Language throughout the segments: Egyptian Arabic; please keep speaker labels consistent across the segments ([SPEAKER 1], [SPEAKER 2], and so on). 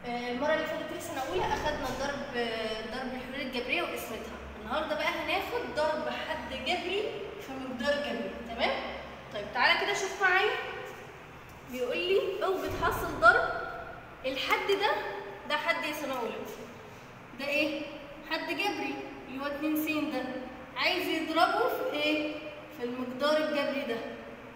[SPEAKER 1] آه، المرة اللي فاتت في سنة أولى أخدنا ضرب آه، ضرب الحلول الجبرية وقسمتها النهاردة بقى هناخد ضرب حد جبري في مقدار جبري تمام؟ طيب تعالى كده شوف معايا بيقول لي اوجد حاصل ضرب الحد ده ده حد يا سنة أولى ده إيه؟ حد جبري اللي هو 2 س ده عايز يضربه في إيه؟ في المقدار الجبري ده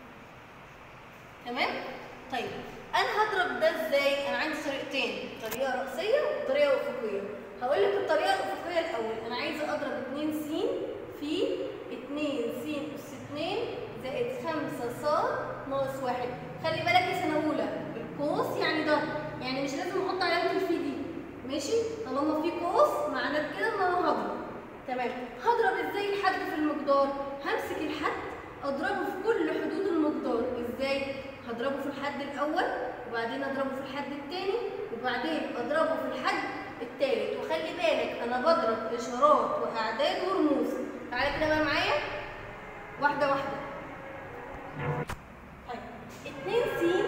[SPEAKER 1] تمام؟ طيب انا هضرب ده ازاي؟ انا عندي طريقتين، طريقه رأسيه وطريقه افقيه. هقول لك الطريقه الافقيه الاول، انا عايزه اضرب 2 س في 2 س اس 2 زائد 5 ص ناقص 1. خلي بالك يا سنه اولى القوس يعني ده، يعني مش لازم احط علامه الفي دي. ماشي؟ طالما في قوس معناه كده ان انا هضرب. تمام، هضرب ازاي الحد في المقدار؟ همسك الحد اضربه في كل حدود المقدار، ازاي؟ هضربه في الحد الاول وبعدين اضربه في الحد الثاني وبعدين اضربه في الحد الثالث وخلي بالك انا بضرب اشارات واعداد ورموز تعالى كده بقى معايا واحده واحده طيب 2 س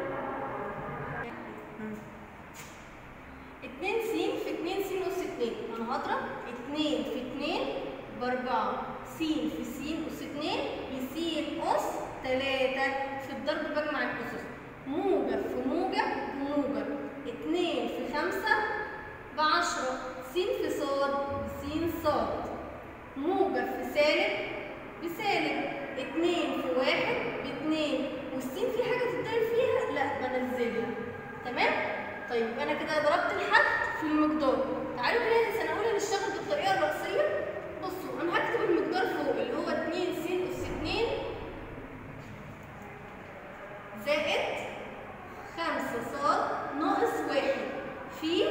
[SPEAKER 1] 2 س في 2 س اس 2 انا هضرب 2 في 2 ب 4 س في س اس 2 يسين اس 3 في الضرب بجمع الأسس موجب في موجب بموجب 2 في 5 ب 10 س في ص س ص موجب في سالب بسالب 2 في 1 ب 2 والسين في حاجة تتضرب فيها؟ لا بنزلها تمام؟ طيب أنا كده ضربت الحد في المقدار تعالوا كده يا سنة أولى نشتغل بالطريقة الرأسية بصوا أنا هكتب المقدار فوق اللي هو 2 س أس 2 زائد خمسة صاد ناقص واحد في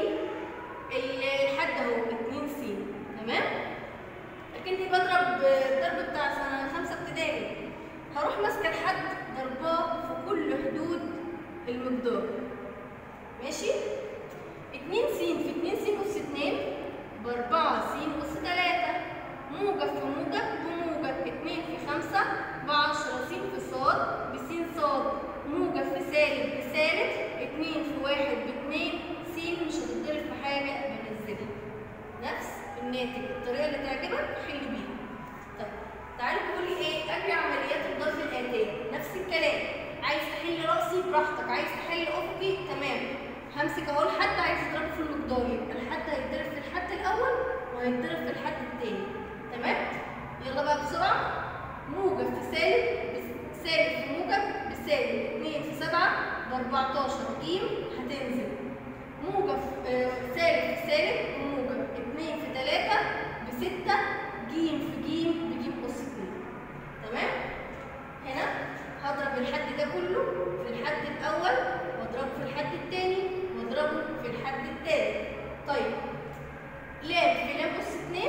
[SPEAKER 1] الحد اهو اتنين س تمام؟ لكني بضرب الضرب بتاع سنة خمسة ابتدائي هروح ماسكة الحد ضرباه في كل حدود المقدار ماشي؟ اتنين س في اتنين س أس اتنين بأربعة س أس تلاتة موجب في موجب بموجب اتنين في خمسة بعشرة س في صاد بسين صاد موجب في سالب بسالب 2 في 1 ب 2 س مش هتتضرب في حاجه بنزلها نفس الناتج الطريقه اللي تعجبك حل بيها طيب تعالوا تقول لي ايه اجري عمليات الضرب الاتيه نفس الكلام عايز تحل راسي براحتك عايز تحل افقي تمام همسك اهو الحد عايز اضربه في المقدار يبقى الحد هيتضرب في الحد الاول وهيتضرب في الحد الثاني تمام يلا بقى بسرعه موجب في سالب سالب في موجب بسالب 2 في 7 ب 14 ج هتنزل موجب آه، سالب في سالب وموجب 2 في 3 ب 6 ج في ج بج أس 2 تمام؟ هنا هضرب الحد ده كله في الحد الأول واضربه في الحد الثاني واضربه في الحد الثالث طيب لام في لام أس 2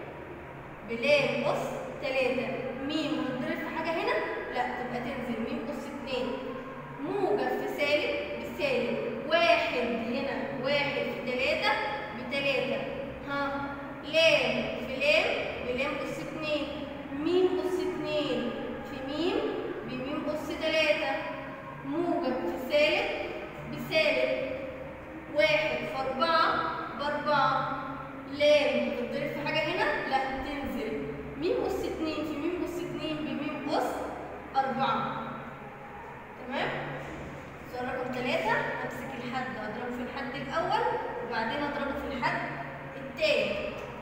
[SPEAKER 1] بلام أس 3 ميم هتضرب في حاجة هنا؟ لا تبقى تنزل ميم أس 2 موجب في سالب بسالب واحد هنا واحد في تلاتة بتلاتة ها لام في لام بلام أس 2 ميم أس 2 في ميم بميم أس 3 موجب في سالب بسالب واحد في أربعة بأربعة لام بتضرب في حاجة هنا؟ لا تنزل ميم أس 2 في ميم أس 2 بميم أس أربعة تمام؟ سؤال رقم ثلاثة أمسك الحد أضربه في الحد الأول وبعدين أضربه في الحد الثاني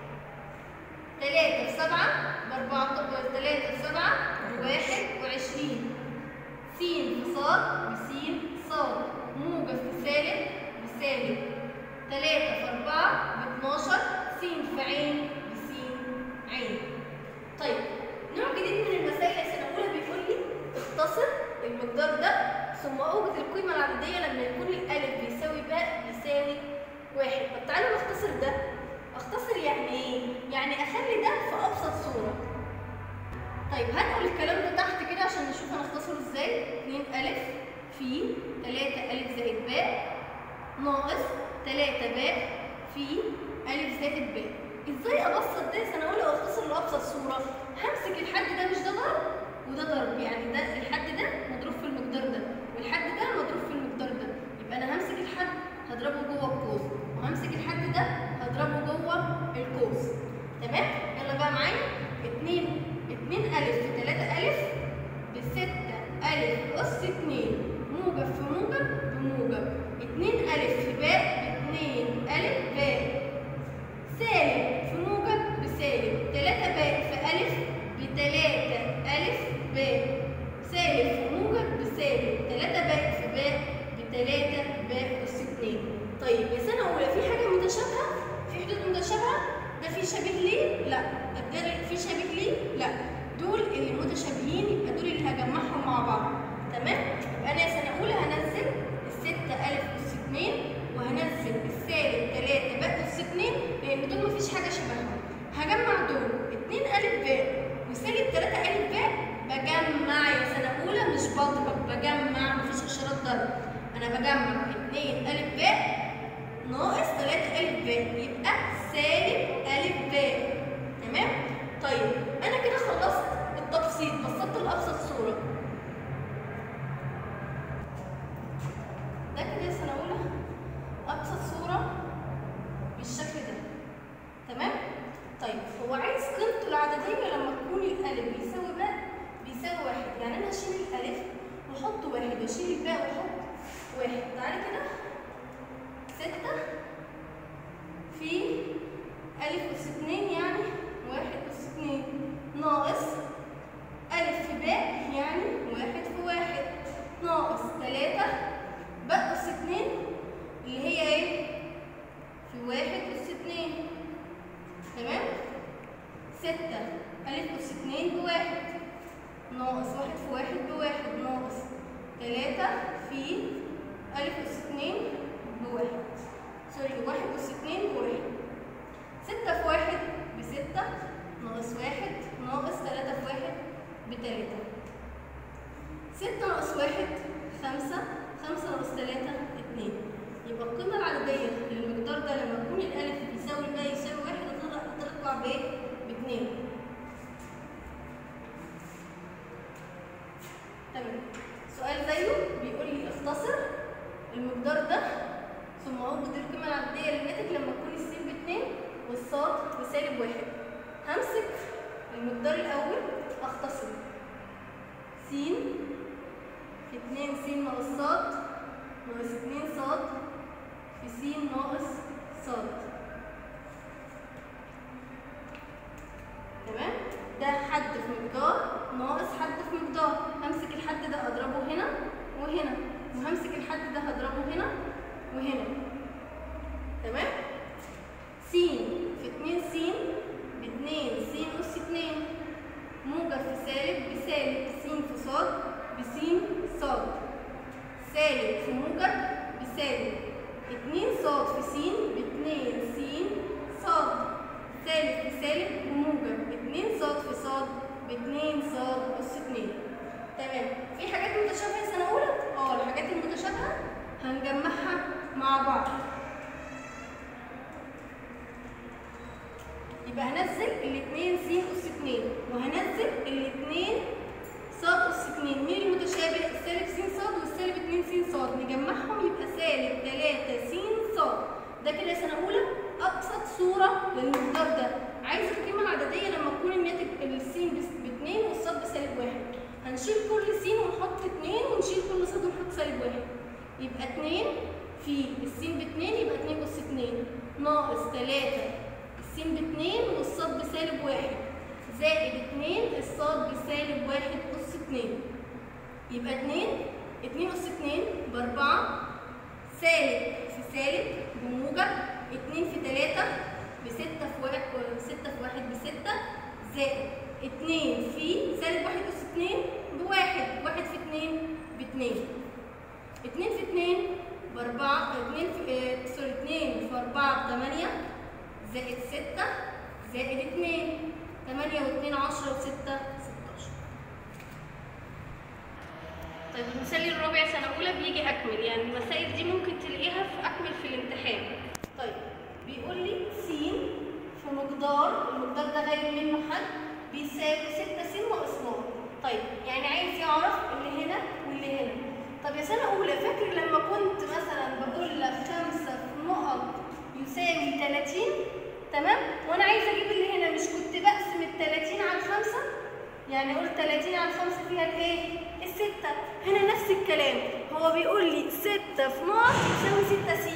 [SPEAKER 1] ثلاثة في سبعة بأربعة ثلاثة في سبعة بواحد وعشرين سين في صاد بسين صاد موجب في سالب بسالب ثلاثة في أربعة باتناشر سين في عين بسين عين طيب نوع جديد من المسائل يا سنة أولى بيقول لي اختصر المقدار ده ثم أوجد القيمة العددية لما يكون الألف بيساوي باء بيساوي واحد طب تعالوا نختصر ده اختصر يعني إيه؟ يعني أخلي ده في أبسط صورة طيب هنقول الكلام ده تحت كده عشان نشوف هنختصره ازاي 2 ألف في 3 ألف زائد باء ناقص 3 باء في ألف زائد باء ازاي ابسط ده سنه اولى واختصر لابسط صوره همسك الحد ده مش ده ضرب وده ضرب يعني ده الحد ده مضروب في المقدار ده والحد ده مضروب في المقدار ده يبقى انا همسك الحد هضربه جوه القوس 2 ألف في باء ب 2 ألف باء سالب في موجب بسالب 3 باء في ألف ب 3 ألف باء سالب في موجب بسالب 3 باء في باء ب 3 باء أس 2 طيب يا سنة أولى في حاجة متشابهة؟ في حدود متشابهة؟ ده في شبيه ليه؟ لا طب ده في شبيه ليه؟ لا دول اللي متشابهين يبقى دول اللي هجمعهم مع بعض تمام؟ يبقى أنا يا سنة أولى هنزل الستة ألف أس 2 وهنزل السالب 3 باء أس 2 لأن دول مفيش حاجة شبههم هجمع دول 2 ألف باء وسالب 3 ألف باء بجمع يا سنة أولى مش بضرب بجمع مفيش إشارات ضرب أنا بجمع 2 ألف باء ناقص 3 ألف باء يبقى سالب ألف باء تمام؟ طيب أنا كده خلصت التبسيط بسطت لأبسط صورة ده كده يا سنة أولى أبسط صورة بالشكل ده تمام؟ طيب هو عايز قيمته العددية لما تكون الألف بيساوي باء بيساوي واحد يعني أنا هشيل الألف وأحط واحد وأشيل الباء وأحط واحد تعالى كده ستة في ألف أس اتنين يعني واحد أس اتنين ناقص ألف في باء يعني واحد في واحد ناقص تلاتة باء أس اتنين اللي هي إيه؟ في واحد أس اتنين تمام؟ ستة ألف أس اتنين بواحد ناقص واحد في واحد بواحد ناقص تلاتة في ألف أس اتنين بواحد سوري واحد أس اتنين بواحد ستة في واحد بستة ناقص واحد ناقص تلاتة في واحد بتلاتة ستة ناقص واحد خمسة خمسة ناقص تلاتة اتنين يبقى القيمة العددية للمقدار ده لما يكون الألف بيساوي الباقي يساوي واحد هتطلع هتطلع بإيه؟ باتنين تمام سؤال زيه بيقول لي اختصر المقدار ده ثم اوجد القيمة العددية للناتج لما تكون السين باتنين والصاد بسالب واحد همسك المقدار الأول أختصر س في اتنين س ناقص صاد ناقص اتنين صاد في س ناقص صاد تمام ده حد في مقدار ناقص حد في مقدار همسك الحد ده اضربه هنا وهنا وهمسك الحد ده هضربه هنا وهنا تمام س في 2 س ب 2 س أس 2 موجب في سالب بسالب س في صاد بس صاد سالب في موجب بسالب 2 صاد في س ب 2 س صاد سالب في سالب بموجب 2 صاد في صاد ب 2 صاد أس 2 تمام في حاجات متشابهة سنة أولى؟ اه الحاجات المتشابهة هنجمعها مع بعض يبقى هنزل الاثنين س أس 2 وهنزل الاثنين صاد أس 2 مين المتشابه؟ السالب س صاد والسالب 2 س صاد نجمعهم يبقى سالب 3 س صاد ده كده سنة أولى أبسط صورة للمقدار ده عايز القيمة العددية لما تكون الناتج السين ب 2 والصاد بسالب 1 هنشيل كل س ونحط 2 ونشيل كل صاد ونحط سالب 1 يبقى 2 في السين ب 2 يبقى 2 أس 2 ناقص 3 السين ب 2 والصاد بسالب 1 زائد 2 الصاد بسالب 1 أس 2 يبقى 2 2 أس 2 ب 4 سالب في سالب بموجب 2 في 3 ب 6 في 1 6 في 1 ب 6 زائد 2 في سالب 1 أس 2 بواحد 1 في 2 ب 2 2 في 2 ب 4 2 في آه، سوري 2 في 4 ب 8 زائد 6 زائد 2 8 و2 10 و6 16 طيب المثال الرابع سنة أولى بيجي أكمل يعني المسائل دي ممكن تلاقيها في أكمل في الامتحان طيب بيقول لي س في مقدار المقدار ده غايب منه حد بيساوي 6 س ناقص نقط طيب يعني عايز يعرف اللي هنا واللي هنا طب يا سنة أولى فاكر لما كنت مثلا بقول لك 5 في نقط يساوي 30 تمام وانا عايزه اجيب اللي هنا مش كنت بقسم ال 30 على 5 يعني قلت 30 على 5 فيها الايه الستة هنا نفس الكلام هو بيقول لي 6 6 في نقط يساوي 6 س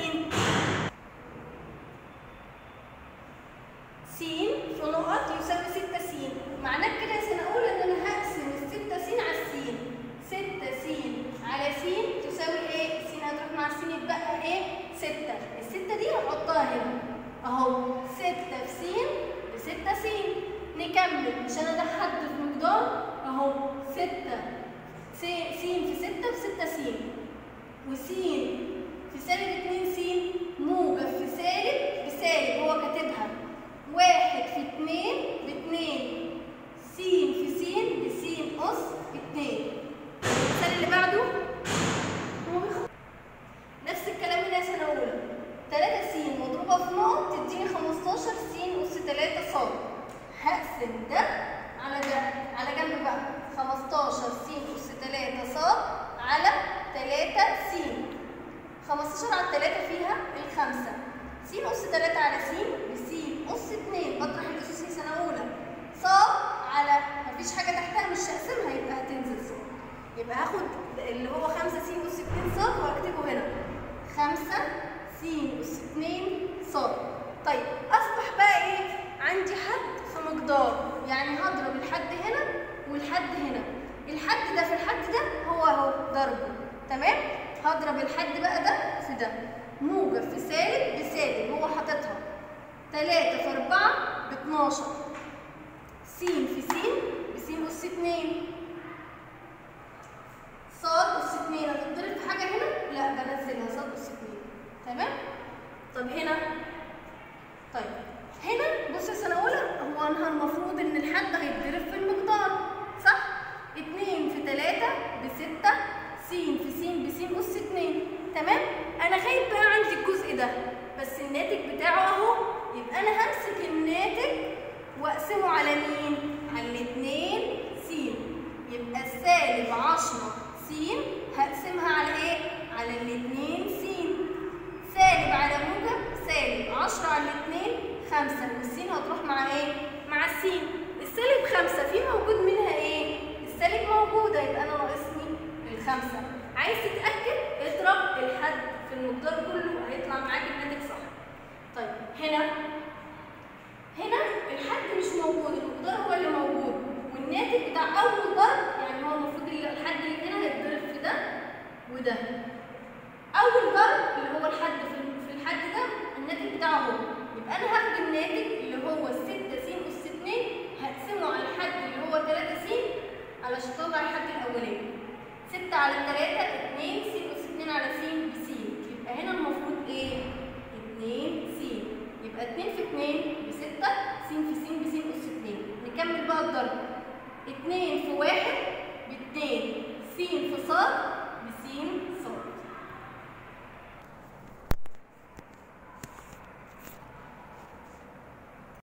[SPEAKER 1] س في نقط يساوي 6 س معناه كده يا سنة أولى إن أنا هقسم ال 6 س على السين 6 س على س تساوي إيه؟ السين هتروح مع السين يتبقى إيه؟ 6 الستة دي هحطها هنا أهو 6 في س ب 6 س نكمل مش أنا ده حد في مقدار أهو 6 س س في 6 في 6 س وس في سالب 2 س موجب في سالب بسالب هو كاتبها واحد في اتنين باتنين س في س بس أس اتنين المثال اللي بعده هو بيخ- نفس الكلام هنا سنة أولى تلاتة س مضروبة في نقط تديني خمستاشر س أس تلاتة ص هقسم ده على ده على جنب بقى خمستاشر س أس تلاتة ص على تلاتة س 15 على 3 فيها الخمسة س أس 3 على س بس أس 2 بطرح الأساسي سنة أولى ص على مفيش حاجة تحتها مش هقسمها يبقى هتنزل ص يبقى هاخد اللي هو 5 س أس 2 ص وهكتبه هنا 5 س أس 2 ص طيب أصبح بقى إيه؟ عندي حد في مقدار يعني هضرب الحد هنا والحد هنا الحد ده في الحد ده هو اهو ضربه تمام هضرب الحد بقى ده في ده موجب في سالب بسالب هو حاططها 3 في 4 ب 12 س في س بس أس 2 ص أس 2 هتتضرب في حاجة هنا؟ لا بنزلها ص أس 2 تمام؟ طب هنا طيب هنا بص يا سنة أولى هو أنا المفروض إن الحد هيتضرب في المقدار صح؟ 2 في 3 ب 6 س في س ب س أس 2 تمام؟ أنا خايف بقى عندي الجزء ده بس الناتج بتاعه أهو يبقى أنا همسك الناتج وأقسمه على مين؟ على الاتنين س يبقى السالب 10 س هقسمها على إيه؟ على الاتنين س سالب على موجب سالب 10 على الاتنين 5 والسين هتروح مع ايه؟ مع السين السالب 5 في موجود منها ايه؟ السالب موجودة يبقى انا ناقصني الخمسة عايز تتأكد اضرب الحد في المقدار كله هيطلع معاك الناتج صح طيب هنا هنا الحد مش موجود المقدار هو اللي موجود والناتج بتاع اول ضرب يعني هو المفروض الحد اللي هنا هيتضرب في ده وده اول ضرب اللي هو الحد في في الحد ده الناتج بتاعه هو يبقى انا هاخد الناتج اللي هو 6 س اس 2 هقسمه على الحد اللي هو 3 س علشان اطلع الحد الاولاني 6 على 3 2 س اس 2 على س بس يبقى هنا المفروض ايه 2 س يبقى 2 في 2 ب 6 س في س بس اس 2 نكمل بقى الضرب 2 في 1 ب 2